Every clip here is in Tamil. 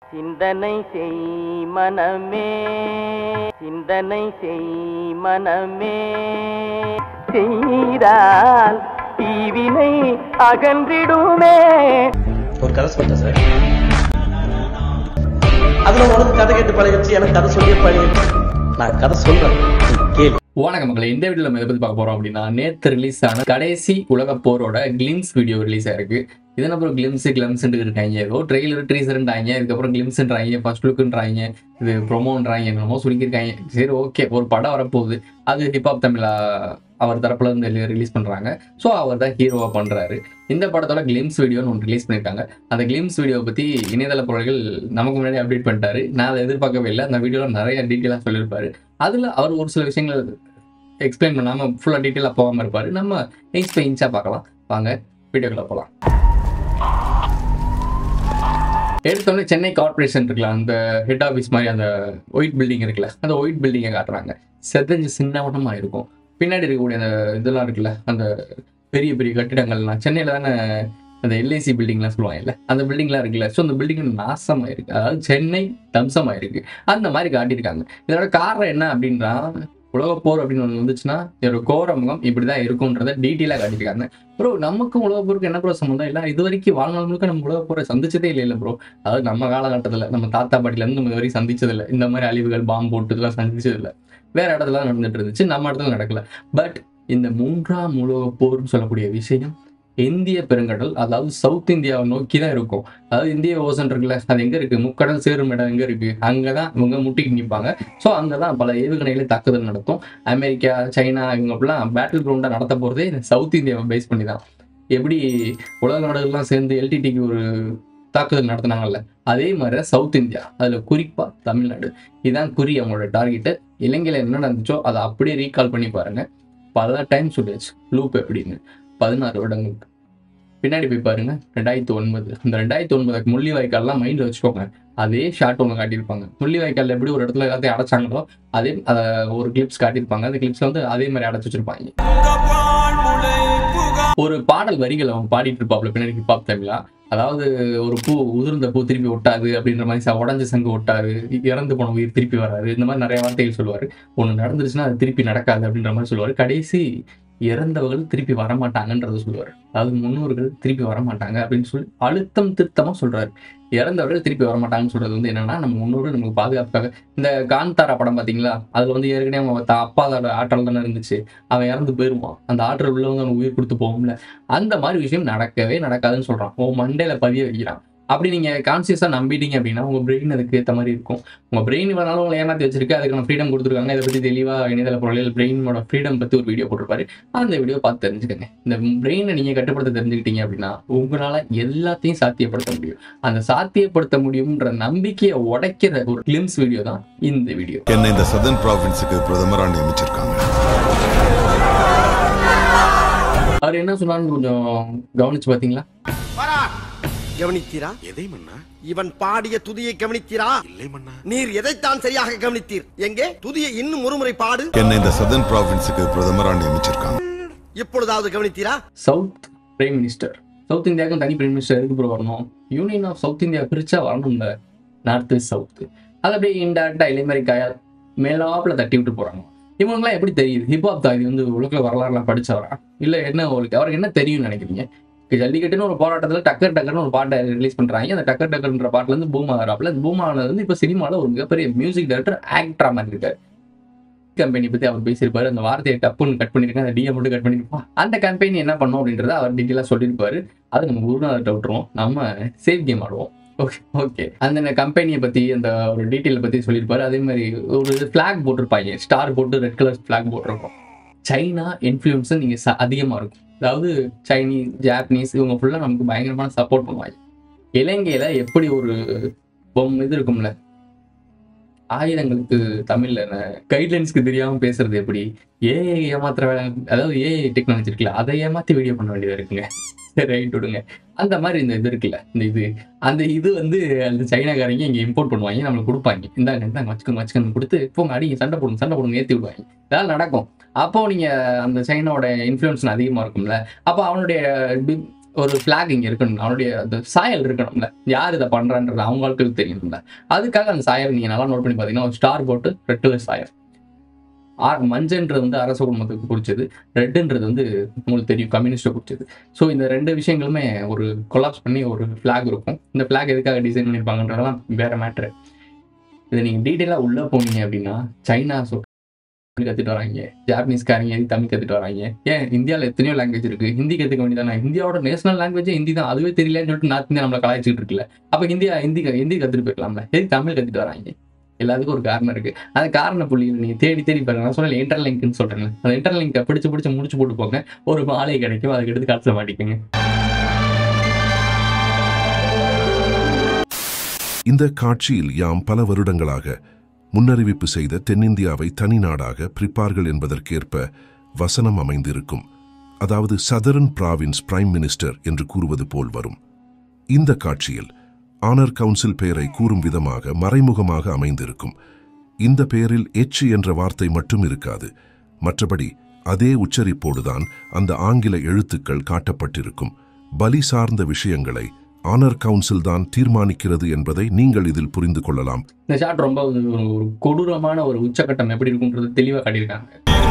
சிந்தனை செய் மனமே சிந்தனை செய் மனமே செய்தால் தீவினை அகன்றிடுமே ஒரு கதை சொல்லிட்டேன் சார் அதுல உனக்கு கதை கேட்டு பழகிடுச்சு எனக்கு கதை சொல்லியே பழகிடுச்சு நான் கதை சொல்றேன் நீ கேளு வணக்கம் மக்களே இந்த வீடியோல நம்ம எதை பத்தி பார்க்க போறோம் அப்படின்னா நேத்து ரிலீஸ் ஆன கடைசி உலக போரோட கிளிம்ஸ் வீடியோ ரிலீஸ் ஆயிருக்கு இதன் அப்புறம் கிளிம்ஸ் கிளிம்ஸ்ன்னு இருக்காங்க ஏதோ ட்ரெய்லர் ட்ரீசர்ன்றாங்க இதுக்கப்புறம் கிளிம்ஸ்ன்றாங்க ஃபர்ஸ்ட் லுக்குன்றாங்க இது ப்ரொமோன்றாங்க என்னமோ சொல்லியிருக்காங்க சரி ஓகே ஒரு படம் வரப்போகுது அது ஹிப்ஹாப் தமிழா அவர் தரப்புல இருந்து ரிலீஸ் பண்றாங்க ஸோ அவர் தான் ஹீரோவா பண்றாரு இந்த படத்தோட கிளிம்ஸ் வீடியோன்னு ஒன்று ரிலீஸ் பண்ணியிருக்காங்க அந்த கிளிம்ஸ் வீடியோ பத்தி இணையதள பொருள்கள் நமக்கு முன்னாடி அப்டேட் பண்ணிட்டாரு நான் அதை எதிர்பார்க்கவே இல்லை அந்த வீடியோவில் நிறைய டீட்டெயிலாக சொல்லியிருப்பாரு அதில் அவர் ஒரு சில விஷயங்கள் எக்ஸ்பிளைன் பண்ணாமல் ஃபுல்லாக டீட்டெயிலாக போகாமல் இருப்பார் நம்ம இன்ச் பை இன்ச்சாக பார்க்கலாம் வாங்க வீடியோக்குள்ள போகலாம் எடுத்தோடனே சென்னை கார்ப்பரேஷன் இருக்குல்ல அந்த ஹெட் ஆஃபீஸ் மாதிரி அந்த ஒயிட் பில்டிங் இருக்குல்ல அந்த ஒயிட் பில்டிங்கை காட்டுறாங்க செதஞ்சு சின்னவனமாக இருக்கும் பின்னாடி இருக்கக்கூடிய அந்த இதெல்லாம் இருக்குல்ல அந்த பெரிய பெரிய கட்டிடங்கள்லாம் சென்னையில் தானே அந்த எல்ஐசி பில்டிங்லாம் சொல்லுவாங்கல்ல அந்த பில்டிங்லாம் இருக்குல்ல ஸோ அந்த பில்டிங் நாசமாக இருக்கு அதாவது சென்னை தம்சமாக இருக்கு அந்த மாதிரி காட்டியிருக்காங்க இதோட காரணம் என்ன அப்படின்றா உலகப் போர் அப்படின்னு ஒன்று வந்துச்சுன்னா இதோட கோரமுகம் இப்படி தான் இருக்கும்ன்றத டீட்டெயிலாக காட்டியிருக்காங்க ப்ரோ நமக்கும் உலகப் போருக்கு என்ன ப்ரோ சம்மந்தம் இல்லை இது வரைக்கும் வாழ்நாள் முழுக்க நம்ம உலகப் போரை சந்திச்சதே இல்லை இல்லை ப்ரோ அதாவது நம்ம காலகட்டத்தில் நம்ம தாத்தா பாட்டிலேருந்து நம்ம இது வரைக்கும் சந்திச்சதில்லை இந்த மாதிரி அழிவுகள் பாம்பு போட்டு இதெல்லாம் சந்திச்சதில்லை வேற இடத்துல தான் நடந்துட்டு இருந்துச்சு நம்ம இடத்துல நடக்கல பட் இந்த மூன்றாம் உலகப் போர்னு சொல்லக்கூடிய விஷயம் இந்திய பெருங்கடல் அதாவது சவுத் இந்தியாவை நோக்கி தான் இருக்கும் அதாவது இந்திய ஓசன் இருக்குல்ல அது எங்க இருக்கு முக்கடல் சேரும் இடம் எங்க இருக்கு அங்கதான் இவங்க முட்டிக்கு நிற்பாங்க ஸோ அங்கதான் பல ஏவுகணைகளை தாக்குதல் நடத்தும் அமெரிக்கா சைனா இவங்க அப்படிலாம் பேட்டில் கிரவுண்டா நடத்த போறதே இந்த சவுத் இந்தியாவை பேஸ் பண்ணி தான் எப்படி உலக நாடுகள்லாம் சேர்ந்து எல்டிடிக்கு ஒரு தாக்குதல் நடத்தினாங்கல்ல அதே மாதிரி தான் சவுத் இந்தியா அதுல குறிப்பா தமிழ்நாடு இதான் குறி அவங்களோட டார்கெட்டு இலங்கையில என்ன நடந்துச்சோ அதை அப்படியே ரீகால் பண்ணி பாருங்க பல டைம் சொல்லியாச்சு லூப் எப்படின்னு பதினாறு வருடங்களுக்கு பின்னாடி போய் பாருங்க ரெண்டாயிரத்தி ஒன்பது இந்த ரெண்டாயிரத்தி ஒன்பதுக்கு முள்ளி வாய்க்கால்லாம் மைண்ட்ல வச்சுக்கோங்க அதே ஷார்ட் ஒன்று காட்டியிருப்பாங்க முள்ளி வாய்க்கால் எப்படி ஒரு இடத்துல எல்லாத்தையும் அடைச்சாங்களோ அதே அத ஒரு கிளிப்ஸ் காட்டியிருப்பாங்க அந்த கிளிப்ஸ்ல வந்து அதே மாதிரி அடைச்சு வச்சிருப்பாங்க ஒரு பாடல் வரிகள் அவன் பாடிட்டு இருப்பாப்ல பின்னாடி ஹிப்ஹாப் தமிழா அதாவது ஒரு பூ உதிர்ந்த பூ திருப்பி ஒட்டாது அப்படின்ற மாதிரி ச- உடைஞ்ச சங்கு ஒட்டாது இறந்து போன உயிர் திருப்பி வராது இந்த மாதிரி நிறைய வார்த்தைகள் சொல்லுவாரு ஒன்று நடந்துருச்சுன்னா அது திருப்பி நடக்காது அப்படின்ற மாதிரி சொல்லுவாரு கடைசி இறந்தவர்கள் திருப்பி வரமாட்டாங்கன்றத சொல்லுவார் அதாவது முன்னோர்கள் திருப்பி வரமாட்டாங்க அப்படின்னு சொல்லி அழுத்தம் திருத்தமா சொல்றாரு இறந்தவர்கள் திருப்பி வரமாட்டாங்கன்னு சொல்றது வந்து என்னன்னா நம்ம முன்னோர்கள் நமக்கு பாதுகாப்புக்காக இந்த காந்தாரா படம் பாத்தீங்களா அதுல வந்து ஏற்கனவே அவன் தா- அப்பாவோட ஆற்றல் தானே இருந்துச்சு அவன் இறந்து போயிருவான் அந்த ஆற்றல் உள்ளவங்க அவனுக்கு உயிர் கொடுத்து போகும்ல அந்த மாதிரி விஷயம் நடக்கவே நடக்காதுன்னு சொல்றான் உன் மண்டையில பதிய வைக்கிறான் அப்படி நீங்க கான்சியஸா நம்பிட்டீங்க அப்படின்னா உங்க பிரெயின் அதுக்கு ஏற்ற மாதிரி இருக்கும் உங்க பிரெயின் வேணாலும் உங்களை ஏமாத்தி வச்சிருக்கு அதுக்கான ஃப்ரீடம் கொடுத்துருக்காங்க இதை பத்தி தெளிவா இணையதள பொருளில் பிரெயினோட ஃப்ரீடம் பத்தி ஒரு வீடியோ போட்டிருப்பாரு அந்த வீடியோ பார்த்து தெரிஞ்சுக்கங்க இந்த பிரெயினை நீங்க கட்டுப்படுத்த தெரிஞ்சுக்கிட்டீங்க அப்படின்னா உங்களால எல்லாத்தையும் சாத்தியப்படுத்த முடியும் அந்த சாத்தியப்படுத்த முடியும்ன்ற நம்பிக்கையை உடைக்கிற ஒரு கிளிம்ஸ் வீடியோ தான் இந்த வீடியோ என்னை இந்த சதன் ப்ராவின்ஸுக்கு பிரதமரா நியமிச்சிருக்காங்க அவர் என்ன சொன்னான்னு கொஞ்சம் கவனிச்சு பாத்தீங்களா கவனித்தீரா எதை மன்னா இவன் பாடிய துதியை கவனித்தீரா இல்லை மன்னா நீர் எதைத்தான் சரியாக கவனித்தீர் எங்கே துதியை இன்னும் ஒருமுறை பாடு என்னை இந்த சதன் ப்ராவின்ஸுக்கு பிரதமரா நியமிச்சிருக்காங்க இப்பொழுதாவது கவனித்தீரா சவுத் பிரைம் மினிஸ்டர் சவுத் இந்தியாவுக்கும் தனி பிரைம் மினிஸ்டர் எதுக்கு ப்ரோ வரணும் யூனியன் ஆஃப் சவுத் இந்தியா பிரிச்சா வரணும்ல நார்த் சவுத் அது அப்படியே இன்டேரக்டா இளைமரிக்காயால் மேலாப்புல தட்டி விட்டு போறாங்க இவங்கெல்லாம் எப்படி தெரியுது ஹிப்ஹாப் தான் இது வந்து உலக வரலாறுலாம் படிச்சவரா இல்ல என்ன உங்களுக்கு அவருக்கு என்ன தெரியும்னு நினைக்கிறீங்க இப்ப ஜல்லிக்கட்டுன்னு ஒரு போராட்டத்துல டக்கர் டக்கர்னு ஒரு பாட்டை ரிலீஸ் பண்றாங்க அந்த டக்கர் டக்கர்ன்ற பாட்டுல இருந்து பூம் ஆகிறாப்ல அந்த பூம் ஆனது வந்து இப்ப சினிமால ஒரு மிகப்பெரிய மியூசிக் டைரக்டர் ஆக்டரா மாதிரி இருக்காரு கம்பெனி பத்தி அவர் பேசியிருப்பாரு அந்த வார்த்தையை டப்புன்னு கட் பண்ணிருக்கேன் அந்த டிஎம் மட்டும் கட் பண்ணிருப்போம் அந்த கம்பெனி என்ன பண்ணோம் அப்படின்றத அவர் டீட்டெயிலாக சொல்லியிருப்பாரு அது நம்ம குருநாதர்கிட்ட விட்டுருவோம் நம்ம சேஃப் கேம் ஆடுவோம் ஓகே ஓகே அந்த கம்பெனியை பத்தி அந்த ஒரு டீட்டெயில் பத்தி சொல்லியிருப்பாரு அதே மாதிரி ஒரு ஃபிளாக் போட்டிருப்பாங்க ஸ்டார் போட்டு ரெட் கலர் ஃபிளாக் போட்டிருக்கோம் சைனா இன்ஃப்ளூயன்ஸ் நீங்க ச- அதிகமா இருக்கும் அதாவது சைனீஸ் ஜாப்பனீஸ் இவங்க ஃபுல்லா நமக்கு பயங்கரமான சப்போர்ட் பண்ணுவாங்க இலங்கையில எப்படி ஒரு பொம்மை இது இருக்கும்ல ஆயுதங்களுக்கு தமிழ்ல கைட்லைன்ஸ்க்கு தெரியாம பேசுறது எப்படி ஏஐ ஏமாத்துற வேலை அதாவது ஏஐ டெக்னாலஜி இருக்குல்ல அதை ஏமாத்தி வீடியோ பண்ண வேண்டியதா இருக்குங்க சரி ரைட் விடுங்க அந்த மாதிரி இந்த இது இருக்குல்ல இந்த இது அந்த இது வந்து அந்த சைனாக்காரங்க இங்க இம்போர்ட் பண்ணுவாங்க நம்மளுக்கு கொடுப்பாங்க இந்தாங்க இந்தாங்க வச்சுக்கோங்க வச்சுக்கோங்க கொடுத்து போங்க அடிங்க சண்டை போடுங்க சண்டை போடுங்க ஏத்தி விடுவாங்க இதெல்லாம் நடக்கும் அப்போ நீங்க அந்த சைனாவோட இன்ஃப்ளூயன்ஸ் அதிகமா இருக்கும்ல அப்போ அவனுடைய ஒரு ஃபிளாக் இங்க இருக்கணும் அவனுடைய அந்த சாயல் இருக்கணும்ல யார் இதை பண்றான்றது அவங்க ஆட்களுக்கு தெரியணும்ல அதுக்காக அந்த சாயல் நீங்க நல்லா நோட் பண்ணி பாத்தீங்கன்னா ஒரு ஸ்டார் போட்டு ரெட் கலர் சாயல் ஆ- மஞ்சன்றது வந்து அரச குடும்பத்துக்கு குறிச்சது ரெட்டுன்றது வந்து உங்களுக்கு தெரியும் கம்யூனிஸ்ட்டை குறிச்சது ஸோ இந்த ரெண்டு விஷயங்களுமே ஒரு கொலாப்ஸ் பண்ணி ஒரு ஃபிளாக் இருக்கும் இந்த ஃபிளாக் எதுக்காக டிசைன் பண்ணியிருப்பாங்கன்றதெல்லாம் வேற மேட்ரு இதை நீங்கள் டீட்டெயிலாக உள்ளே போனீங்க அப்படின்னா சைனா சொ தமிழ் கற்றுட்டு வராங்க ஜாப்பனீஸ்காரங்க எதுக்கு தமிழ் கற்றுட்டு வராங்க ஏன் இந்தியாவில் எத்தனையோ லாங்குவேஜ் இருக்கு ஹிந்தி கற்றுக்க வேண்டியதானே இந்தியாவோட நேஷனல் லாங்குவேஜே ஹிந்தி தான் அதுவே தெரியலன்னு சொல்லிட்டு நார்த் இந்தியா நம்மளை கலாய்ச்சிட்டு இருக்குல்ல அப்போ ஹிந்தியா ஹிந்தி ஹிந்தி கற்றுட்டு போயிடலாம்ல எதுக்கு தமிழ் கற்றுட்டு வராங்க எல்லாத்துக்கும் ஒரு காரணம் இருக்கு அந்த காரண புள்ளியில் நீங்க தேடி தேடி பாருங்க நான் சொன்ன இன்டர்லிங்க்னு சொல்றேன் அந்த இன்டர்லிங்கை பிடிச்சு பிடிச்சு முடிச்சு போட்டு போங்க ஒரு மாலை கிடைக்கும் அதுக்கு எடுத்து காத்துல மாட்டிக்கோங்க இந்த காட்சியில் யாம் பல வருடங்களாக முன்னறிவிப்பு செய்த தென்னிந்தியாவை தனி நாடாக பிரிப்பார்கள் என்பதற்கேற்ப வசனம் அமைந்திருக்கும் அதாவது சதரன் பிராவின்ஸ் பிரைம் மினிஸ்டர் என்று கூறுவது போல் வரும் இந்த காட்சியில் ஆனர் கவுன்சில் பெயரை கூறும் விதமாக மறைமுகமாக அமைந்திருக்கும் இந்த பெயரில் எச் என்ற வார்த்தை மட்டும் இருக்காது மற்றபடி அதே உச்சரிப்போடுதான் அந்த ஆங்கில எழுத்துக்கள் காட்டப்பட்டிருக்கும் பலி சார்ந்த விஷயங்களை ஆனர் கவுன்சில் தான் தீர்மானிக்கிறது என்பதை நீங்கள் இதில் புரிந்து கொள்ளலாம் இந்த ஷாட் ரொம்ப ஒரு ஒரு- ஒரு கொடூரமான ஒரு உச்சக்கட்டம் எப்படி இருக்குன்றது தெளிவா காட்டியிருக்காங்க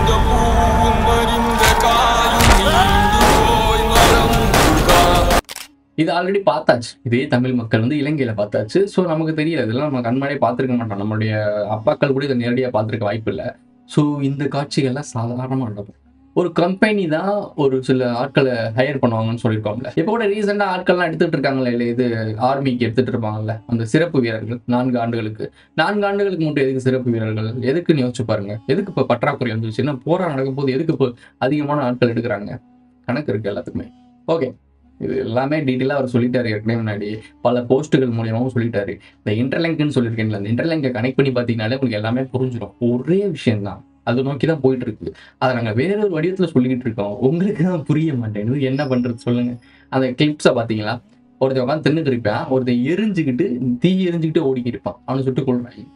இது ஆல்ரெடி பார்த்தாச்சு இதே தமிழ் மக்கள் வந்து இலங்கையில பார்த்தாச்சு ஸோ நமக்கு தெரியல இதெல்லாம் நம்ம கண்மாடியே பார்த்துருக்க மாட்டோம் நம்மளுடைய அப்பாக்கள் கூட இதை நேரடியாக பார்த்துருக்க வாய்ப்பு இல்லை ஸோ இந்த காட்சிகள்லாம் சாதாரணமாக நடக்கும் ஒரு கம்பெனி தான் ஒரு சில ஆட்களை ஹையர் பண்ணுவாங்கன்னு சொல்லியிருக்கோம்ல இப்போ கூட ரீசெண்டாக ஆட்கள்லாம் எடுத்துட்டு இருக்காங்களே இல்லை இது ஆர்மிக்கு எடுத்துட்டு இருப்பாங்கல்ல அந்த சிறப்பு வீரர்கள் நான்கு ஆண்டுகளுக்கு நான்கு ஆண்டுகளுக்கு மட்டும் எதுக்கு சிறப்பு வீரர்கள் எதுக்குன்னு யோசிச்சு பாருங்க எதுக்கு இப்போ பற்றாக்குறை வந்துச்சு என்ன போரா நடக்கும் போது எதுக்கு இப்போ அதிகமான ஆட்கள் எடுக்கிறாங்க கணக்கு இருக்கு எல்லாத்துக்குமே ஓகே இது எல்லாமே டீட்டெயிலாக அவர் சொல்லிட்டாரு ஏற்கனவே முன்னாடி பல போஸ்ட்டுகள் மூலியமாவும் சொல்லிட்டாரு இந்த இன்டர்லிங்க்னு சொல்லியிருக்கேன்ல அந்த இன்டர்லிங்கை கனெக்ட் பண்ணி பார்த்தீங்கனாலே உங்களுக்கு எல்லாமே புரிஞ்சிடும் ஒரே விஷயம் தான் அது நோக்கி தான் போயிட்டு இருக்கு அதை நாங்கள் வேற ஒரு வடிவத்தில் சொல்லிக்கிட்டு இருக்கோம் உங்களுக்கு தான் புரிய மாட்டேங்குது என்ன பண்றது சொல்லுங்க அந்த கிளிப்ஸை பார்த்தீங்களா ஒருத்தன் உட்காந்து தின்னுட்டு இருப்பான் ஒருத்தன் எரிஞ்சுக்கிட்டு தீ எரிஞ்சுக்கிட்டு ஓடிக்கிட்டு இருப்பான் அவனை சுட்டு கொள்றாங்க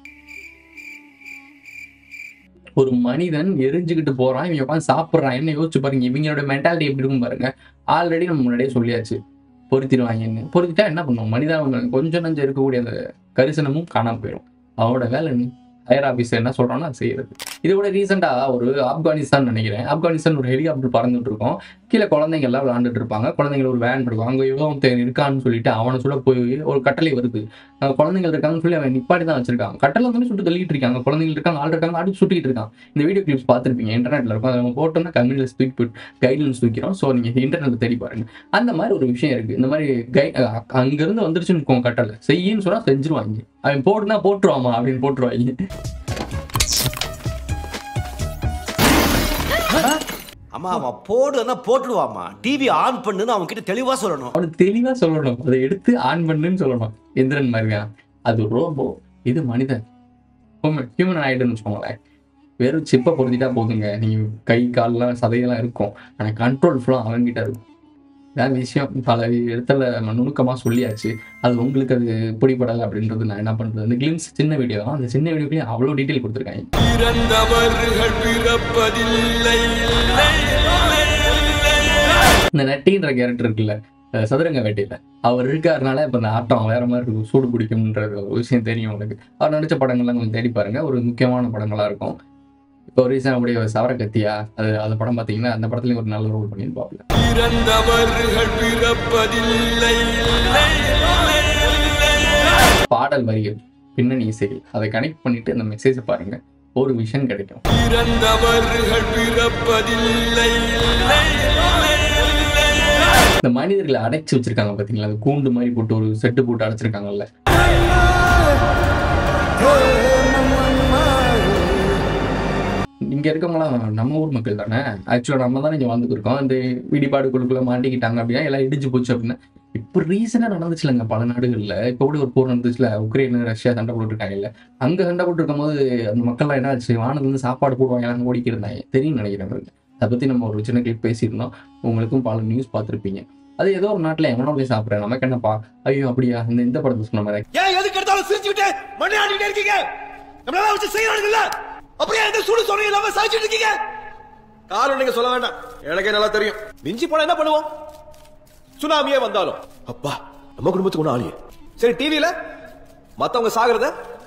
ஒரு மனிதன் எரிஞ்சுக்கிட்டு போறான் இவங்க உட்காந்து சாப்பிட்றான் என்ன யோசிச்சு பாருங்க இவங்களோட மென்டாலிட்டி எப்படி இருக்கும் பாருங்க ஆல்ரெடி நம்ம முன்னாடியே சொல்லியாச்சு பொருத்திடுவாங்கன்னு பொருத்திட்டா என்ன பண்ணுவோம் மனிதன் கொஞ்சம் நஞ்சம் இருக்கக்கூடிய அந்த கரிசனமும் காணாம போயிடும் அவனோட வேலை என்ன ஹையர் ஆஃபீஸர் என்ன சொல்றானோ அதை செய்யறது இதை விட ரீசெண்டா ஒரு ஆப்கானிஸ்தான் நினைக்கிறேன் ஆப்கானிஸ்தான் ஒரு ஹெலிகாப்டர் பறந்துட்டு இருக்கும் கீழே குழந்தைங்க எல்லாம் விளாண்டுட்டு இருப்பாங்க குழந்தைங்க ஒரு வேன் இருக்கும் அங்க இவ்வளோ ஒருத்தன் இருக்கான்னு சொல்லிட்டு அவனை சொல்ல போய் ஒரு கட்டளை வருது அங்க குழந்தைங்க இருக்காங்கன்னு சொல்லி அவன் நிப்பாட்டி தான் வச்சிருக்காங்க கட்டளை வந்து சுட்டு தள்ளிட்டு இருக்காங்க குழந்தைங்க இருக்காங்க ஆள் இருக்காங்க அடிச்சு சுட்டிட்டு இருக்கான் இந்த வீடியோ கிளிப்ஸ் பார்த்துருப்பீங்க இன்டர்நெட்ல இருக்கும் அதை நம்ம போட்டோம்னா கம்யூனிஸ்ட் தூக்கி போட்டு கைட்லைன்ஸ் தூக்கிறோம் ஸோ நீங்க இன்டர்நெட்ல தேடி பாருங்க அந்த மாதிரி ஒரு விஷயம் இருக்கு இந்த மாதிரி கை அ- அங்கிருந்து வந்துருச்சுன்னு இருக்கோம் கட்டளை செய்யின்னு சொன்னா செஞ்சிருவாங்க அவன் போட்டுனா போட்டுருவாமா அப்படின்னு போட்டுருவாங்க அம்மா அவன் போடுன்னா போட்டுடுவாமா டிவி ஆன் பண்ணுன்னு அவன் கிட்ட தெளிவா சொல்லணும் அவனுக்கு தெளிவா சொல்லணும் அதை எடுத்து ஆன் பண்ணுன்னு சொல்லணும் எந்திரன் மாதிரியா அது ரோபோ இது மனிதன் ஹியூமன் ஆயிடுன்னு வச்சுக்கோங்களேன் வெறும் சிப்பை பொருத்திட்டா போதுங்க நீங்க கை கால்லாம் சதையெல்லாம் இருக்கும் ஆனா கண்ட்ரோல் ஃபுல்லாக அவன்கிட்ட இருக்கும் இதான் விஷயம் பல இடத்துல நம்ம நுணுக்கமா சொல்லியாச்சு அது உங்களுக்கு அது பிடிபடலை அப்படின்றது நான் என்ன பண்றது இந்த கிளிம்ஸ் சின்ன வீடியோ தான் அந்த சின்ன வீடியோக்குள்ளேயும் அவ்வளோ டீட்டெயில் கொடுத்துருக்காங்க இந்த நட்டின்ற கேரக்டர் இருக்குல்ல அஹ் சதுரங்க வேட்டையில அவர் இருக்காருனால இப்ப இந்த ஆட்டம் வேற மாதிரி இருக்கும் சூடு பிடிக்கும்ன்ற ஒரு விஷயம் தெரியும் உங்களுக்கு அவர் நடிச்ச படங்கள்லாம் கொஞ்சம் தேடி பாருங்க ஒரு முக்கியமான படங்களா இருக்கும் இப்போ ரீசன் அப்படியே சவர கத்தியா அது அந்த படம் பார்த்தீங்கன்னா அந்த படத்துலயும் ஒரு நல்ல ரோல் பண்ணியிருப்பாப்ல பாடல் வரிகள் பின்னணி இசை அதை கனெக்ட் பண்ணிட்டு அந்த மெசேஜை பாருங்க ஒரு விஷன் கிடைக்கும் இந்த மனிதர்களை அடைச்சு வச்சிருக்காங்க பாத்தீங்களா அந்த கூண்டு மாதிரி போட்டு ஒரு செட்டு போட்டு அடைச்சிருக்காங்கல்ல இங்க இருக்கவங்களாம் நம்ம ஊர் மக்கள் தானே ஆக்சுவலா நம்ம தானே இங்க வாழ்ந்துருக்கோம் இந்த இடிபாடுகளுக்குள்ள மாட்டிக்கிட்டாங்க அப்படின்னா எல்லாம் இடிஞ்சு போச்சு அப்படின்னா இப்போ ரீசெண்டா நடந்துச்சுலங்க பல நாடுகள்ல இப்போ கூட ஒரு போர் நடந்துச்சுல உக்ரைன் ரஷ்யா சண்டை போட்டுருக்காங்க இல்ல அங்க சண்டை போட்டுருக்கும் போது அந்த மக்கள்லாம் என்ன ஆச்சு வானத்துல இருந்து சாப்பாடு போடுவாங்க எல்லாம் ஓடிக்கி இருந்தாங்க தெரியும் நினைக்கிறேன் உங்களுக்கு. அதை பத்தி நம்ம ஒரு சின்ன கிளிப் பேசியிருந்தோம் உங்களுக்கும் பல நியூஸ் பார்த்திருப்பீங்க அது ஏதோ ஒரு நாட்டுல எவனோ போய் சாப்பிடுறேன் நமக்கு என்னப்பா ஐயோ அப்படியா இந்த இந்த படத்தை சொன்ன மாதிரி ஏன் எதுக்கு எடுத்தாலும் சிரிச்சுக்கிட்டு மண்ணையாடிட்டே இருக்கீங்க நம்மளால வச்சு செய்யறானுங்கல்ல அப்படியே எந்த சூடு சொல்றீங்க இல்லாம சாய்ச்சிட்டு இருக்கீங்க காரணம் நீங்க சொல்ல வேண்டாம் எனக்கே நல்லா தெரியும் மிஞ்சி போனா என்ன பண்ணுவோம் சுனாமியே வந்தாலும் அப்பா நம்ம குடும்பத்துக்கு ஒண்ணு ஆளியே சரி டிவில மத்தவங்க சாகிறத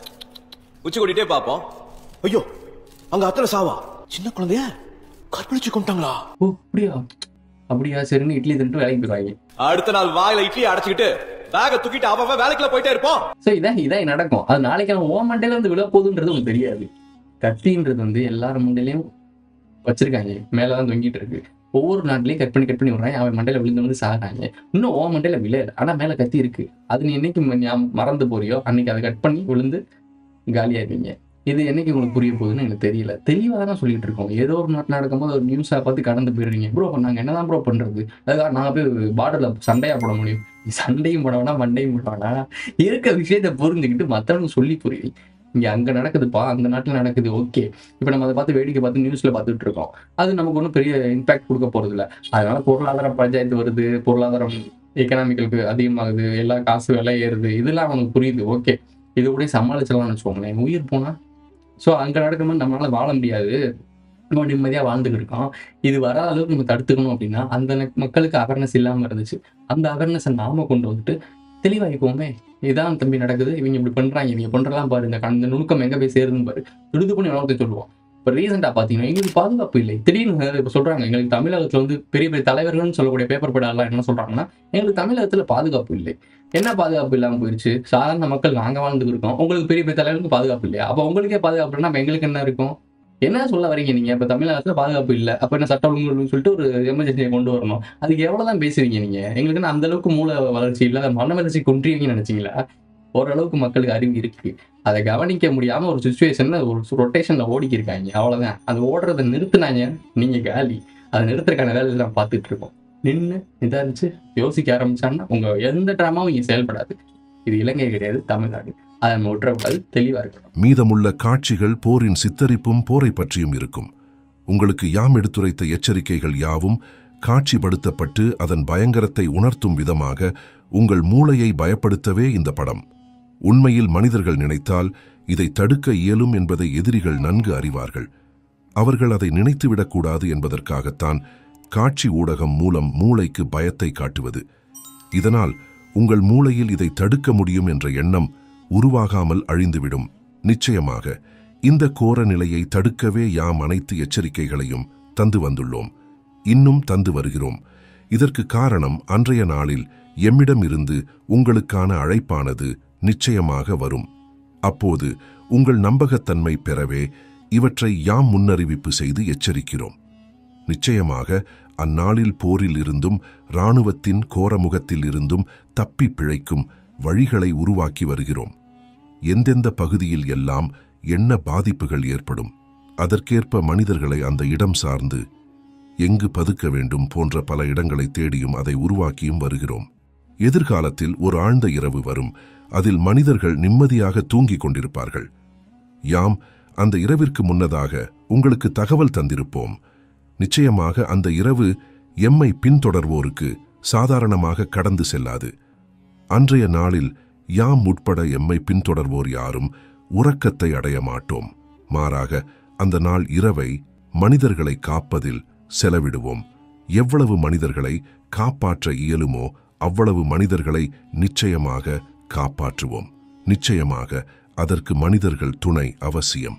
உச்சி கொட்டிட்டே பாப்போம் ஐயோ அங்க அத்தனை சாவா சின்ன குழந்தைய கற்பழிச்சு கொண்டாங்களா ஓ அப்படியா அப்படியா சரின்னு இட்லி தின்ட்டு வேலைக்கு போயிடுவாங்க அடுத்த நாள் வாயில இட்லி அடைச்சுக்கிட்டு பேக தூக்கிட்டு அவன் வேலைக்குள்ள போயிட்டே இருப்போம் ஸோ இதான் இதான் நடக்கும் அது நாளைக்கு அவன் ஓ மண்டையில வந்து விழ போகுதுன்றது உங்களுக்கு தெரியாது கத்தின்றது வந்து எல்லார் மண்டையிலையும் வச்சிருக்காங்க மேலதான் தொங்கிட்டு இருக்கு ஒவ்வொரு நாட்டிலையும் கட் பண்ணி கட் பண்ணி விடுறாங்க அவன் மண்டையில விழுந்து வந்து சாகுறாங்க இன்னும் ஓ மண்டையில விளையல ஆனா மேல கத்தி இருக்கு அது நீ என்னைக்கு ம- ஞாபகம் மறந்து போறியோ அன்னைக்கு அதை கட் பண்ணி விழுந்து காலியாயிருவீங்க இது என்னைக்கு உங்களுக்கு புரிய போகுதுன்னு எனக்கு தெரியல தெளிவாக தான் சொல்லிட்டு இருக்கோம் ஏதோ ஒரு நாட்டில் நடக்கும்போது ஒரு நியூஸை பார்த்து கடந்து போயிடுறீங்க ப்ரோ நாங்க என்னதான் ப்ரோ பண்றது அதுக்காக நான் போய் பார்டர்ல சண்டையா போட முடியும் சண்டையும் போட வேணாம் மண்டையும் போட வேணாம் இருக்க விஷயத்த புரிஞ்சுக்கிட்டு மற்றவங்க சொல்லி புரியுது இங்க அங்க நடக்குதுப்பா அந்த நாட்டுல நடக்குது ஓகே இப்போ நம்ம அதை பார்த்து வேடிக்கை பார்த்து நியூஸ்ல பார்த்துட்டு இருக்கோம் அது நமக்கு ஒன்றும் பெரிய இம்பாக்ட் கொடுக்க போறது இல்ல அதனால பொருளாதார பஞ்சாயத்து வருது பொருளாதாரம் எக்கனாமிக்கலுக்கு அதிகமாகுது எல்லா காசு விலை ஏறுது இதெல்லாம் அவனுக்கு புரியுது ஓகே இது கூட சமாளிச்சிடலாம்னு வச்சுக்கோங்களேன் உயிர் போனா ஸோ அங்க நடக்கும்போது நம்மளால வாழ முடியாது நம்ம நிம்மதியா வாழ்ந்துட்டு இருக்கோம் இது வராத அளவுக்கு நம்ம தடுத்துக்கணும் அப்படின்னா அந்த ந- மக்களுக்கு அவேர்னஸ் இல்லாம இருந்துச்சு அந்த அவேர்னஸை நாம கொண்டு வந்துட்டு தெளிவாயிப்போமே இதான் தம்பி நடக்குது இவங்க இப்படி பண்றாங்க இவங்க பண்றலாம் பாரு இந்த கண்- இந்த நுணுக்கம் எங்க போய் சேருதுன்னு பாரு துடுது பண்ணி உணர்த்த சொல்லுவோம் இப்போ ரீசெண்டாக பார்த்தீங்கன்னா எங்களுக்கு பாதுகாப்பு இல்லை திடீர்னு இப்போ சொல்றாங்க எங்களுக்கு தமிழகத்துல வந்து பெரிய பெரிய தலைவர்கள்னு சொல்லக்கூடிய பேப்பர் படாலாம் என்ன சொல்றாங்கன்னா எங்களுக்கு தமிழகத்துல பாதுகாப்பு இல்லை என்ன பாதுகாப்பு இல்லாம போயிருச்சு சாதாரண மக்கள் நாங்க வாழ்ந்துட்டு இருக்கோம் உங்களுக்கு பெரிய பெரிய தலைவருக்கு பாதுகாப்பு இல்லையா அப்போ உங்களுக்கே பாதுகாப்பு இல்லைன்னா அப்ப எங்களுக்கு என்ன இருக்கும் என்ன சொல்ல வரீங்க நீங்க இப்ப தமிழகத்துல பாதுகாப்பு இல்ல அப்ப என்ன சட்ட ஒழுங்குன்னு சொல்லிட்டு ஒரு எமர்ஜென்சியை கொண்டு வரணும் அதுக்கு எவ்வளவுதான் பேசுவீங்க நீங்க எங்களுக்கு என்ன அந்த அளவுக்கு மூல வளர்ச்சி இல்ல மன வளர்ச்சி குன்றியவங்க நினைச்சீங்களா ஓரளவுக்கு மக்களுக்கு அறிவு இருக்கு அதை கவனிக்க முடியாம ஒரு சுச்சுவேஷன்ல ஒரு ரொட்டேஷன்ல ஓடிக்கி இருக்காங்க அவ்வளவுதான் அது ஓடுறதை நிறுத்துனாங்க நீங்க காலி அதை நிறுத்துறதுக்கான வேலையை தான் பார்த்துட்டு இருக்கோம் நின்று நிதானிச்சு யோசிக்க ஆரம்பிச்சாங்கன்னா உங்க எந்த ட்ராமாவும் இங்க செயல்படாது இது இலங்கை கிடையாது தமிழ்நாடு அதை நம்ம விட்டுறக்கூடாது தெளிவா இருக்கணும் மீதமுள்ள காட்சிகள் போரின் சித்தரிப்பும் போரை பற்றியும் இருக்கும் உங்களுக்கு யாம் எடுத்துரைத்த எச்சரிக்கைகள் யாவும் காட்சிப்படுத்தப்பட்டு அதன் பயங்கரத்தை உணர்த்தும் விதமாக உங்கள் மூளையை பயப்படுத்தவே இந்த படம் உண்மையில் மனிதர்கள் நினைத்தால் இதை தடுக்க இயலும் என்பதை எதிரிகள் நன்கு அறிவார்கள் அவர்கள் அதை நினைத்துவிடக்கூடாது என்பதற்காகத்தான் காட்சி ஊடகம் மூலம் மூளைக்கு பயத்தை காட்டுவது இதனால் உங்கள் மூளையில் இதை தடுக்க முடியும் என்ற எண்ணம் உருவாகாமல் அழிந்துவிடும் நிச்சயமாக இந்த கோர நிலையை தடுக்கவே யாம் அனைத்து எச்சரிக்கைகளையும் தந்து வந்துள்ளோம் இன்னும் தந்து வருகிறோம் இதற்கு காரணம் அன்றைய நாளில் எம்மிடம் இருந்து உங்களுக்கான அழைப்பானது நிச்சயமாக வரும் அப்போது உங்கள் நம்பகத்தன்மை பெறவே இவற்றை யாம் முன்னறிவிப்பு செய்து எச்சரிக்கிறோம் நிச்சயமாக அந்நாளில் போரில் இருந்தும் இராணுவத்தின் கோரமுகத்தில் இருந்தும் தப்பி பிழைக்கும் வழிகளை உருவாக்கி வருகிறோம் எந்தெந்த பகுதியில் எல்லாம் என்ன பாதிப்புகள் ஏற்படும் அதற்கேற்ப மனிதர்களை அந்த இடம் சார்ந்து எங்கு பதுக்க வேண்டும் போன்ற பல இடங்களை தேடியும் அதை உருவாக்கியும் வருகிறோம் எதிர்காலத்தில் ஒரு ஆழ்ந்த இரவு வரும் அதில் மனிதர்கள் நிம்மதியாக தூங்கிக் கொண்டிருப்பார்கள் யாம் அந்த இரவிற்கு முன்னதாக உங்களுக்கு தகவல் தந்திருப்போம் நிச்சயமாக அந்த இரவு எம்மை பின்தொடர்வோருக்கு சாதாரணமாக கடந்து செல்லாது அன்றைய நாளில் யாம் உட்பட எம்மை பின்தொடர்வோர் யாரும் உறக்கத்தை அடைய மாட்டோம் மாறாக அந்த நாள் இரவை மனிதர்களை காப்பதில் செலவிடுவோம் எவ்வளவு மனிதர்களை காப்பாற்ற இயலுமோ அவ்வளவு மனிதர்களை நிச்சயமாக காப்பாற்றுவோம் நிச்சயமாக அதற்கு மனிதர்கள் துணை அவசியம்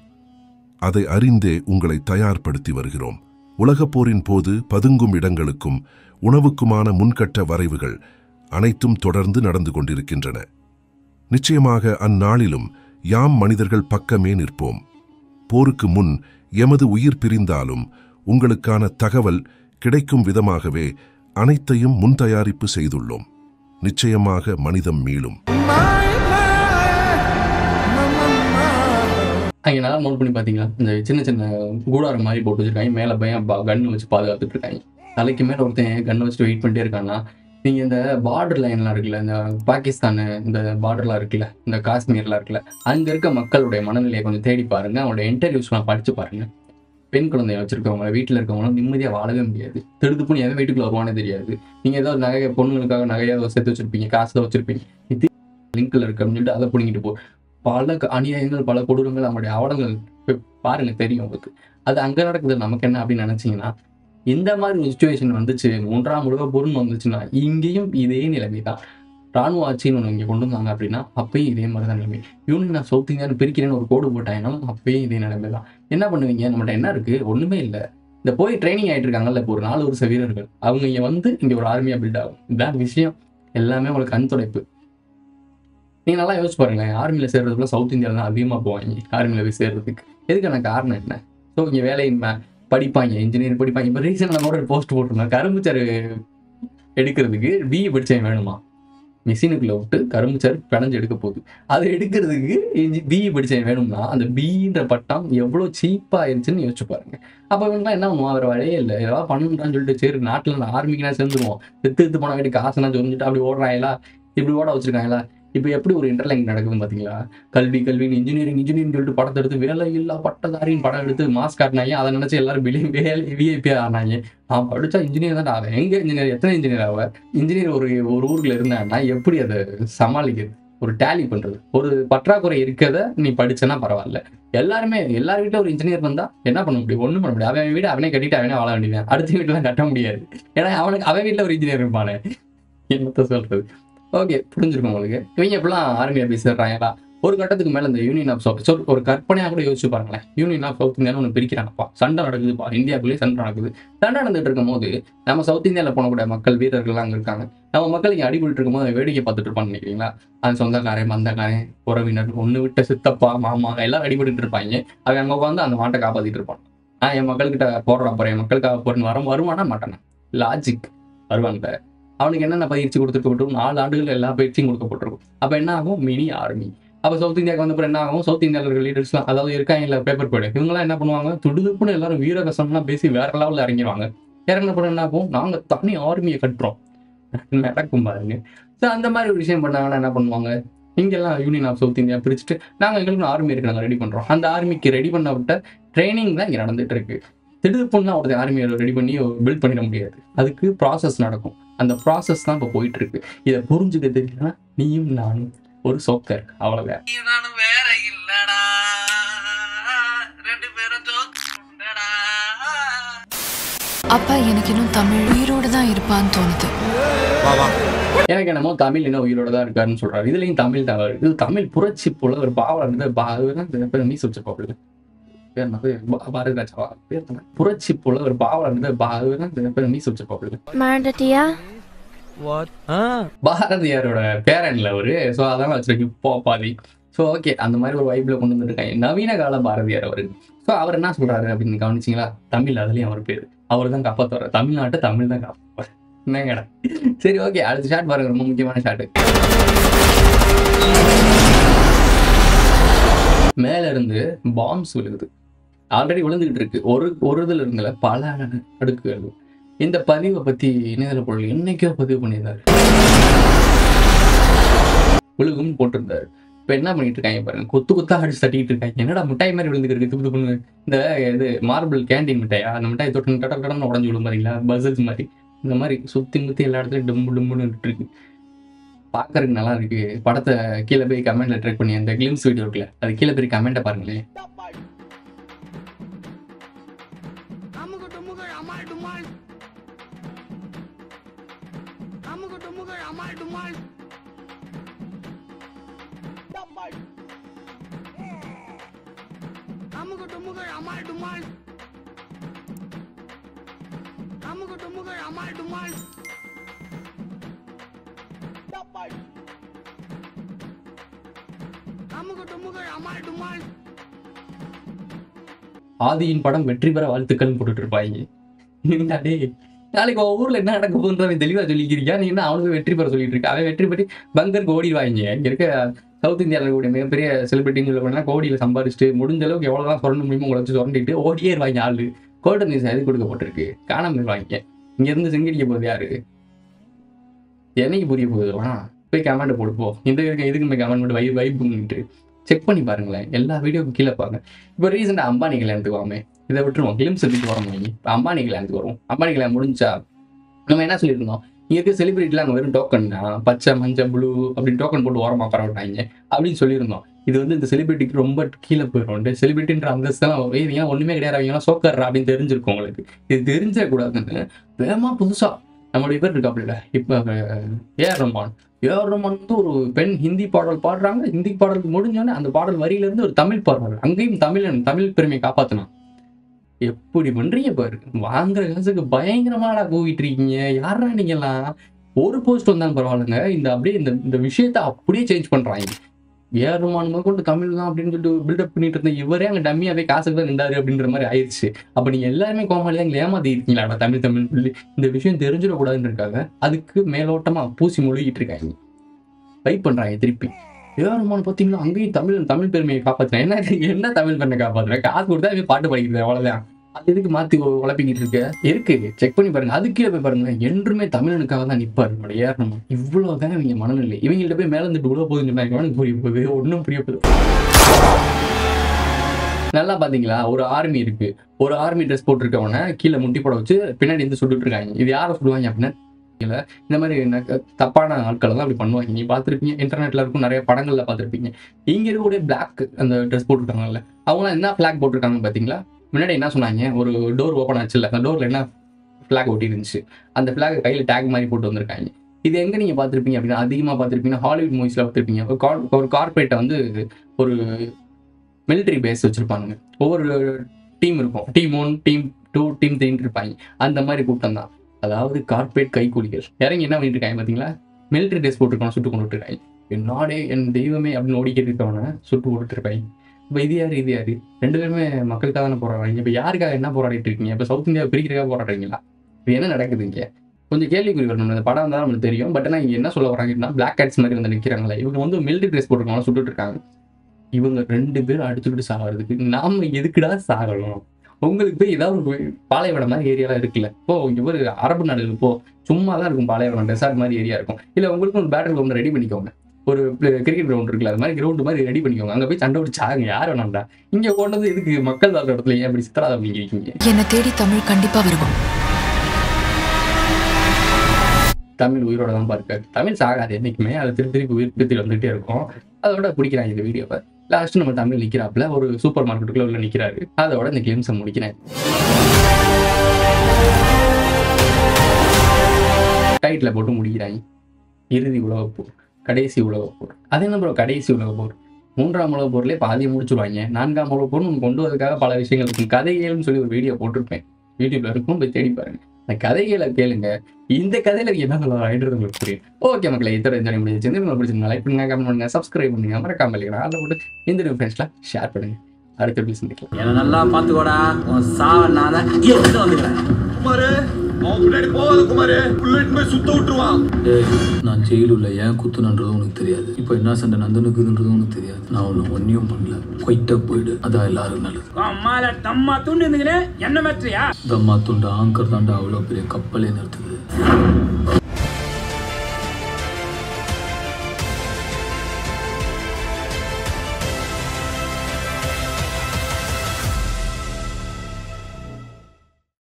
அதை அறிந்தே உங்களை தயார்படுத்தி வருகிறோம் உலகப் போரின் போது பதுங்கும் இடங்களுக்கும் உணவுக்குமான முன்கட்ட வரைவுகள் அனைத்தும் தொடர்ந்து நடந்து கொண்டிருக்கின்றன நிச்சயமாக அந்நாளிலும் யாம் மனிதர்கள் பக்கமே நிற்போம் போருக்கு முன் எமது உயிர் பிரிந்தாலும் உங்களுக்கான தகவல் கிடைக்கும் விதமாகவே அனைத்தையும் முன் தயாரிப்பு செய்துள்ளோம் நிச்சயமாக மனிதம் மீளும் அங்கே நல்லா நோட் பண்ணி பார்த்தீங்களா இந்த சின்ன சின்ன கூடாரம் மாதிரி போட்டு வச்சிருக்காங்க மேலே பையன் கன்று வச்சு பாதுகாத்துட்டு இருக்காங்க தலைக்கு மேலே ஒருத்தன் கன்று வச்சுட்டு வெயிட் பண்ணிட்டே இருக்கான்னா நீங்கள் இந்த பார்டர் லைன்லாம் இருக்குல்ல இந்த பாகிஸ்தான் இந்த பார்டர்லாம் இருக்குல்ல இந்த காஷ்மீர்லாம் இருக்குல்ல அங்கே இருக்க மக்களுடைய மனநிலையை கொஞ்சம் தேடி பாருங்க அவங்களோட இன்டர்வியூஸ்லாம் படிச்சு பாருங்க பெண் குழந்தைய வச்சிருக்கவங்க வீட்டில் இருக்கவங்களும் நிம்மதியாக வாழவே முடியாது திருடு பண்ணி எவன் வீட்டுக்குள்ள வருவானே தெரியாது நீங்கள் ஏதாவது நகை பொண்ணுங்களுக்காக நகையாக சேர்த்து வச்சிருப்பீங்க காசு தான் வச்சிருப்பீங்க இது லிங்க்ல இருக்கு அப்படின்னு சொல்லிட்டு அதை பிடிங்கிட்டு போ பல க- அநியாயங்கள் பல கொடூரங்கள் அவங்களுடைய அவலங்கள் போய் பாருங்க தெரியும் உங்களுக்கு அது அங்க நடக்குது நமக்கு என்ன அப்படின்னு நினைச்சீங்கன்னா இந்த மாதிரி ஒரு சுச்சுவேஷன் வந்துச்சு மூன்றாம் உலக போர்னு வந்துச்சுன்னா இங்கேயும் இதே நிலைமை தான் ராணுவ ஆட்சின்னு ஒன்று இங்கே கொண்டு வந்தாங்க அப்படின்னா அப்பயும் இதே மாதிரி தான் நிலைமை யூனியன் நான் சவுத் இந்தியான்னு பிரிக்கிறேன்னு ஒரு கோடு போட்டாங்கன்னா அப்பயும் இதே நிலைமை தான் என்ன பண்ணுவீங்க நம்மகிட்ட என்ன இருக்கு ஒண்ணுமே இல்லை இந்த போய் ட்ரைனிங் ஆயிட்டு இருக்காங்கல்ல இப்போ ஒரு நாலு வருஷ வீரர்கள் அவங்க இங்க வந்து இங்க ஒரு ஆர்மியா பில்ட் ஆகும் இதான் விஷயம் எல்லாமே உங்களுக்கு கண் துடைப்பு நீங்க நல்லா யோசிச்சு பாருங்களேன் ஆர்மியில சேர்றதுக்குள்ள சவுத் இந்தியாவில் தான் அதிகமாக போவாங்க ஆர்மியில போய் சேர்றதுக்கு எதுக்கான காரணம் என்ன ஸோ இங்கே வேலையின்மை படிப்பாங்க இன்ஜினியர் படிப்பாங்க இப்போ ரீசெண்டாக கூட ஒரு போஸ்ட் போட்டிருந்தேன் கரும்புச்சாறு எடுக்கிறதுக்கு பிஇ படிச்சவன் வேணுமா மிஷினுக்குள்ள விட்டு கரும்புச்சாறு பிணைஞ்சு எடுக்க போகுது அதை எடுக்கிறதுக்கு பிஇ படிச்சவன் வேணும்னா அந்த பிஇன்ற பட்டம் எவ்வளோ சீப்பாக ஆயிடுச்சுன்னு யோசிச்சு பாருங்க அப்போ இவங்கலாம் என்ன பண்ணுவோம் வேறு வழியே இல்லை ஏதாவது பண்ணணும்னு சொல்லிட்டு சரி நாட்டில் நான் ஆர்மிக்குனா சேர்ந்துருவோம் செத்து எடுத்து போன வீட்டு காசுனா சொல்லிட்டு அப்படி ஓடுறாங்களா இப்படி ஓட வச்சிருக்காங்களா இப்போ எப்படி ஒரு இன்டர்லைன் நடக்குதுன்னு பார்த்தீங்களா கல்வி கல்வின்னு இன்ஜினியரிங் இன்ஜினியரிங் சொல்லிட்டு படத்தை எடுத்து வேலை இல்லா பட்டதாரின்னு படம் எடுத்து மாஸ்க் காட்டினாங்க அதை நினச்சி எல்லாரும் பிலி வேலை விஐபி ஆனாங்க நான் படித்தா இன்ஜினியர் தான் ஆவேன் எங்கே இன்ஜினியர் எத்தனை இன்ஜினியர் ஆவ இன்ஜினியர் ஒரு ஒரு ஊரில் இருந்தான்னா எப்படி அதை சமாளிக்கிறது ஒரு டேலி பண்ணுறது ஒரு பற்றாக்குறை இருக்கதை நீ படிச்சேன்னா பரவாயில்ல எல்லாருமே எல்லார் வீட்டில் ஒரு இன்ஜினியர் வந்தா என்ன பண்ண முடியும் ஒன்றும் பண்ண முடியாது அவன் வீடு அவனே கட்டிட்டு அவனே வாழ வேண்டியது அடுத்த வீட்டுலாம் கட்ட முடியாது ஏன்னா அவனுக்கு அவன் வீட்டில் ஒரு இன்ஜினியர் இருப்பானே என்னத்த சொல்றது ஓகே புரிஞ்சிருக்கும் உங்களுக்கு இவங்க எப்படிலாம் ஆர்மியா பேசுறாங்களா ஒரு கட்டத்துக்கு மேல இந்த யூனியன் ஆஃப் சவுத் ஸோ ஒரு கற்பனையாக கூட யோசிச்சு பாருங்களேன் யூனியன் ஆஃப் சவுத் இந்தியான்னு ஒன்று பிரிக்கிறாங்கப்பா சண்டை நடக்குதுப்பா இந்தியாவுக்குள்ளேயே சண்டை நடக்குது சண்டை நடந்துட்டு இருக்கும் போது நம்ம சவுத் இந்தியாவில் போனக்கூடிய மக்கள் வீரர்கள்லாம் அங்கே இருக்காங்க நம்ம மக்கள் இங்கே அடிபட்டு இருக்கும்போது அவன் வேடிக்கை பார்த்துட்டு இருப்பான்னு நினைக்கிறீங்களா அந்த சொந்தக்காரன் மந்தக்காரன் உறவினர் ஒன்று விட்ட சித்தப்பா மாமா எல்லாம் அடிபட்டு இருப்பாங்க அவன் அங்கே உட்காந்து அந்த மாட்டை காப்பாத்திட்டு இருப்பான் நான் என் மக்கள்கிட்ட போடுறா போறேன் என் மக்களுக்காக போறேன்னு வர வருவானா மாட்டானா லாஜிக் வருவாங்க அவனுக்கு என்னென்ன பயிற்சி கொடுத்துருக்கப்பட்டும் நாலு ஆண்டுகள் எல்லா பயிற்சியும் கொடுக்கப்பட்டிருக்கும் அப்போ என்ன ஆகும் மினி ஆர்மி அப்போ சவுத் இந்தியாவுக்கு வந்தப்பறம் என்ன ஆகும் சவுத் இந்தியாவில் இருக்கிற லீடர்ஸ்லாம் அதாவது இருக்காங்க இல்லை பேப்பர் பேடு இவங்களாம் என்ன பண்ணுவாங்க துடுதுப்புன்னு எல்லாரும் வீரகசம்லாம் பேசி வேற லெவலில் இறங்கிடுவாங்க இறங்கினப்பறம் என்ன ஆகும் நாங்கள் தனி ஆர்மியை கட்டுறோம் நடக்கும் பாருங்க ஸோ அந்த மாதிரி ஒரு விஷயம் பண்ணாங்கன்னா என்ன பண்ணுவாங்க இங்கெல்லாம் யூனியன் ஆஃப் சவுத் இந்தியா பிரிச்சுட்டு நாங்கள் எங்களுக்கு ஆர்மி இருக்கு நாங்கள் ரெடி பண்ணுறோம் அந்த ஆர்மிக்கு ரெடி பண்ண விட்ட ட்ரைனிங் தான் இங்கே நடந்துட்டு இருக்கு திடுப்புன்னா ஒருத்தர் ஆர்மியை ரெடி பண்ணி பில்ட் பண்ணிட முடியாது அதுக்கு ப்ராசஸ் நடக்கும் அந்த ப்ராசஸ் தான் இப்போ போயிட்டு இருக்கு இதை புரிஞ்சுக்க தெரியலனா நீயும் நானும் ஒரு சோக்கர் அவ்வளவுதான் அப்பா எனக்கு இன்னும் தமிழ் உயிரோடு தான் இருப்பான்னு தோணுது எனக்கு என்னமோ தமிழ் இன்னும் உயிரோட தான் இருக்காருன்னு சொல்றாரு இதுலயும் தமிழ் தான் வருது. இது தமிழ் புரட்சி போல ஒரு பாவலர் இருந்து பா- அதுதான் இந்த பேர் மீஸ் வச்சிருப்பாப்புல பேர் என்ன பேர்? பா- பாரதி ராஜாவா பேர் என்ன? புரட்சி போல ஒரு பாவலர் இருந்து பா- அதுதான் இந்த பேர் மீஸ் வச்சிருப்பாப்புல மறந்துட்டியா பாரதியாரோட பேரன்ல அவரு ஸோ அதான் வச்சிருக்கு இப்போ பாதி ஸோ ஓகே அந்த மாதிரி ஒரு வைப்ல கொண்டு வந்துருக்காங்க நவீன கால பாரதியார் அவரு ஸோ அவர் என்ன சொல்றாரு அப்படின்னு கவனிச்சிங்களா தமிழ் அதுலயும் அவர் பேர் அவர் தான் காப்பாத்துவார் தமிழ்நாட்டை தமிழ் தான் காப்பாற்றுவார் என்னங்கடா சரி ஓகே அடுத்த ஷாட் பாருங்க ரொம்ப முக்கியமான ஷாட் மேல இருந்து பாம்ஸ் விழுகுது ஆல்ரெடி விழுந்துகிட்டு இருக்கு ஒரு ஒரு இதுல இருந்துல பல அடுக்குகள் இந்த பதிவை பத்தி இணையதள பொருள் என்னைக்கோ பதிவு பண்ணியிருந்தாரு விழுகும்னு போட்டிருந்தாரு இப்ப என்ன பண்ணிட்டு இருக்காங்க பாருங்க கொத்து கொத்தா அடிச்சு தட்டிட்டு இருக்காங்க என்னடா மிட்டாய் மாதிரி விழுந்துருக்கு இருக்கு துப்பு துப்புன்னு இந்த இது மார்பிள் கேண்டீன் மிட்டாயா அந்த மிட்டாய் தொட்டு டட கடன்னு உடஞ்சு விழும் பாத்தீங்களா பசல்ஸ் மாதிரி இந்த மாதிரி சுத்தி முத்தி எல்லா இடத்துலயும் டும்பு டும்புன்னு இருக்கு பார்க்கறதுக்கு நல்லா இருக்கு படத்தை கீழே போய் கமெண்ட்ல ட்ரெக் பண்ணி அந்த கிளிம்ஸ் வீடியோ இருக்குல்ல அது கீழே போய் கமெண்ட்டை பாருங்களேன் ஆதியின் படம் வெற்றி பெற வாழ்த்துக்கள் போட்டுட்டு இருப்பாங்க என்னடா டேய், நாளைக்கு உன் ஊர்ல என்ன நடக்க போகுதுன்னு தெளிவா சொல்லிக்கிறியா நீ என்ன அவனுக்கு வெற்றி பெற சொல்லிட்டு இருக்க அவன் வெற்றி பெற்று பங்கருக்கு ஓடிடுவாங்க இங்க இருக்க சவுத் இந்தியாவில் இருக்கக்கூடிய மிகப்பெரிய செலிபிரிட்டின்னு சொல்ல போனா கோடியில சம்பாதிச்சுட்டு முடிஞ்ச அளவுக்கு எவ்வளவுதான் சுரண்ட முடியுமோ உங்களை வச்சு சுரண்டிட்டு ஓடியே இருவாங்க ஆளு கோல்டன் நியூஸ் எது கொடுக்கப்பட்டிருக்கு காணாம இருவாங்க இங்க இருந்து சிங்கடிக்க போகுது யாரு என்னைக்கு புரிய போகுது வேணா போய் கமெண்ட் போடுப்போ இந்த இதுக்கு இதுக்கு போய் கமெண்ட் போட்டு வை வைப் பண்ணிட்டு செக் பண்ணி பாருங்களேன் எல்லா வீடியோக்கும் கீழே பாருங்க இப்போ ரீசெண்டாக அம்பானி கல்யாணத்துக்கு வாமே இதை விட்டுருவோம் கிளிம்ஸ் எடுத்துட்டு வரோம் இப்போ அம்பானி கல்யாணத்துக்கு வரும் அம்பானி கல்யாணம் முடிஞ்சா நம்ம என்ன சொல்லியிருந்தோம் இங்க இருக்க செலிபிரிட்டிலாம் அங்கே வெறும் டோக்கன் தான் பச்சை மஞ்சள் ப்ளூ அப்படின்னு டோக்கன் போட்டு ஓரமாக பரவிட்டாங்க அப்படின்னு சொல்லியிருந்தோம் இது வந்து இந்த செலிபிரிட்டிக்கு ரொம்ப கீழே போயிடும் செலிபிரிட்டின்ற அந்தஸ்தெல்லாம் இவங்க ஒன்றுமே கிடையாது அவங்கலாம் சோக்கர்றா அப்படின்னு தெரிஞ்சிருக்கும் உங்களுக்கு இது தெரிஞ்சிடக்கூடாதுன்னு வேகமா புதுசா நம்மளுடைய பேர் இருக்காப்புல இப்போ ஏஆர் ரஹ்மான் ஏஆர் ரஹ்மான் வந்து ஒரு பெண் ஹிந்தி பாடல் பாடுறாங்க ஹிந்தி பாடல் முடிஞ்சோடனே அந்த பாடல் வரியில இருந்து ஒரு தமிழ் பாடுறாங்க அங்கேயும் தமிழன் தமிழ் பெருமையை காப்பாத்தணும் எப்படி பண்றீங்க பாரு வாங்குற காசுக்கு பயங்கரமாடா கூவிட்டு இருக்கீங்க யாரா நீங்கெல்லாம் ஒரு போஸ்ட் வந்தாலும் பரவாயில்லைங்க இந்த அப்படியே இந்த இந்த விஷயத்த அப்படியே சேஞ்ச் பண்றாங்க ஏஆர் ரஹ்மான் முதல் கொண்டு தமிழ் தான் அப்படின்னு சொல்லிட்டு பில்டப் பண்ணிட்டு இருந்த இவரே அங்கே டம்மியாவே காசுக்கு தான் நின்றாரு அப்படின்ற மாதிரி ஆயிடுச்சு அப்ப நீங்க எல்லாருமே கோமாளி தான் எங்களை ஏமாத்தி இருக்கீங்களாடா தமிழ் தமிழ் சொல்லி இந்த விஷயம் தெரிஞ்சிடக்கூடாதுன்னு இருக்காங்க அதுக்கு மேலோட்டமா பூசி முழுகிட்டு இருக்காங்க வெயிட் பண்றாங்க திருப்பி ஏஆர்மான் பார்த்தீங்களா அங்கேயும் தமிழ் தமிழ் பெருமையை காப்பாத்துறேன் என்ன என்ன தமிழ் பெருமை காப்பாத்துறேன் காசு கொடுத்தா அவன் பாட்டு படிக்கிறது அவ்வளவுதான் அது எதுக்கு மாத்தி உ- உழப்பிக்கிட்டு இருக்க இருக்கு செக் பண்ணி பாருங்க அது கீழே போய் பாருங்க என்றுமே தமிழனுக்காக தான் நிப்பாரு நம்மளோட ஏறணும் இவ்வளவுதான் இவங்க மனநிலை இவங்கள்ட்ட போய் மேல இருந்துட்டு உள்ள போகுதுன்னு சொன்னா எனக்கு புரிய போகுது ஒன்றும் புரிய போகுது நல்லா பாத்தீங்களா ஒரு ஆர்மி இருக்கு ஒரு ஆர்மி ட்ரெஸ் போட்டிருக்கவன கீழே முட்டி போட வச்சு பின்னாடி இருந்து சுட்டுட்டு இருக்காங்க இது யாரை சொல்லுவாங்க அப்படின்னா தெரியல. இந்த மாதிரி நக்க- தப்பான ஆட்கள் தான் அப்படி பண்ணுவாங்க நீ பார்த்துருப்பீங்க இன்டர்நெட்ல இருக்கும் நிறைய படங்கள்ல பார்த்துருப்பீங்க இங்க இருக்கக்கூடிய பிளாக் அந்த ட்ரெஸ் போட்டிருக்காங்கல்ல அவங்களாம் என்ன ஃபிளாக் போட்டிருக்காங்க பாத்தீங்களா முன்னாடி என்ன சொன்னாங்க ஒரு டோர் ஓப்பன் ஆச்சுல்ல அந்த டோர்ல என்ன ஃபிளாக் ஒட்டி இருந்துச்சு அந்த ஃபிளாக் கையில டேக் மாதிரி போட்டு வந்திருக்காங்க இது எங்க நீங்க பார்த்திருப்பீங்க அப்படின்னா அதிகமா பார்த்திருப்பீங்கன்னா ஹாலிவுட் மூவிஸ்ல பார்த்திருப்பீங்க ஒரு கார் ஒரு கார்பரேட்டை வந்து ஒரு மிலிட்டரி பேஸ் வச்சிருப்பாங்க ஒவ்வொரு டீம் இருக்கும் team one team two team த்ரீன்னு இருப்பாங்க அந்த மாதிரி கூட்டம் தான் அதாவது கார்பரேட் கைக்கூலிகள் இறங்கி என்ன பண்ணிட்டு இருக்காங்க பார்த்தீங்களா மிலிட்டரி ட்ரெஸ் போட்டுருக்கவன சுட்டு கொண்டுட்டு இருக்காங்க என் நாடே என் தெய்வமே அப்படின்னு ஓடிக்கிட்டு இருக்கவன சுட்டு போட்டுட்டு இருப்பாங்க இப்போ இது யாரு இது யாரு ரெண்டு பேருமே மக்களுக்காக தானே போராடுறாங்க இப்போ யாருக்காக என்ன போராடிட்டு இருக்கீங்க இப்போ சவுத் இந்தியா பிரிக்கிறதுக்காக போராடுறீங்களா இப்போ என்ன நடக்குது இங்க கொஞ்சம் கேள்விக்குறி வரணும் இந்த படம் தான் நம்மளுக்கு தெரியும் பட் ஆனால் இங்கே என்ன சொல்ல வராங்கன்னா பிளாக் கேட்ஸ் மாதிரி வந்து நிற்கிறாங்களே இவங்க வந்து மிலிட்டரி ட்ரெஸ் போட்டுருக்கவங்க சுட்டுட்டு இருக்காங்க இவங்க ரெண்டு பேரும் அடிச்சுக்கிட்டு சாகிறதுக்கு நாம எதுக்குடா சாகணும் உங்களுக்கு போய் ஏதாவது ஒரு பாலைவனம் மாதிரி ஏரியாலாம் இருக்குல்ல இப்போ இங்க ஒரு அரபு நாடுகள் இப்போ சும்மா தான் இருக்கும் பாலைவனம் டெசார்ட் மாதிரி ஏரியா இருக்கும் இல்ல உங்களுக்கு ஒரு பேட்டர் கிரவுண்ட் ரெடி பண்ணிக்கோங்க ஒரு கிரிக்கெட் கிரவுண்ட் இருக்குல்ல அது மாதிரி கிரவுண்ட் மாதிரி ரெடி பண்ணிக்கோங்க அங்க போய் சண்டை பிடிச்சி சாகுங்க யார் வேணாம்டா இங்க கொண்டது எதுக்கு மக்கள் வாழ்ற இடத்துல ஏன் இப்படி சித்தராத அப்படிங்கிறீங்க என்னை தேடி தமிழ் கண்டிப்பா வருவான் தமிழ் உயிரோட தான் பார்க்காது தமிழ் சாகாது என்னைக்குமே அது திருப்பி திருப்பி உயிர் திருப்பி வந்துகிட்டே இருக்கும் அதோட பிடிக்கிறாங்க இந்த வீடியோவை லாஸ்ட் நம்ம தமிழ் நிக்கிறாப்புல ஒரு சூப்பர் மார்க்கெட்டுக்குள்ள உள்ள நிக்கிறாரு அதோட இந்த கிளிம்ஸை முடிக்கிறேன் டைட்டில் போட்டு முடிக்கிறாங்க இறுதி உலகப் போர் கடைசி உலகப் போர் அது என்ன ப்ரோ கடைசி உலகப் போர் மூன்றாம் உலகப் போர்லேயே பாதியை முடிச்சுடுவாங்க நான்காம் உலகப் போர்னு ஒன்று கொண்டு வரதுக்காக பல விஷயங்கள் இருக்கும் கதைகள்னு சொல்லி ஒரு வீடியோ போட்டிருப்பேன் யூடியூப்ல இருக்கும் போய் தேடி பாருங்க அந்த கதைகளை கேளுங்க இந்த கதையில என்ன சொல்ல வரான்றது உங்களுக்கு புரியும் ஓகே மக்களை இத்தோட இந்த முடிஞ்சு இந்த video பிடிச்சிருந்தா லைக் பண்ணுங்க கமெண்ட் பண்ணுங்க சப்ஸ்கிரைப் பண்ணுங்க மறக்காம இல்லைங்க அதில் போட்டு இந்த ஃப்ரெண்ட்ஸ்லாம் ஷேர் பண்ணுங்க அடுத்த எப்படி சந்திக்கலாம் என்ன நல்லா பாத்துக்கோடா உன் சாவ நான் தான் இங்க வந்துக்கிறேன் குமாரு அவன் பின்னாடி போகாத குமாரு புல்லட் போய் சுத்த விட்டுருவான் ஏய் நான் ஜெயிலுள்ள ஏன் குத்துனன்றதும் உனக்கு தெரியாது இப்போ என்ன சண்டை நந்தனுக்குதுன்றதும் உனக்கு தெரியாது நான் உன்னை ஒன்றையும் பண்ணல கொயிட்டா போயிடு அதான் எல்லாரும் நல்லது அம்மால தம்மா தூண்டு இருந்துக்கிறேன் என்ன மாற்றியா தம்மா துண்டு ஆங்கர் தாண்டா அவ்வளோ பெரிய கப்பலே நிறுத்துது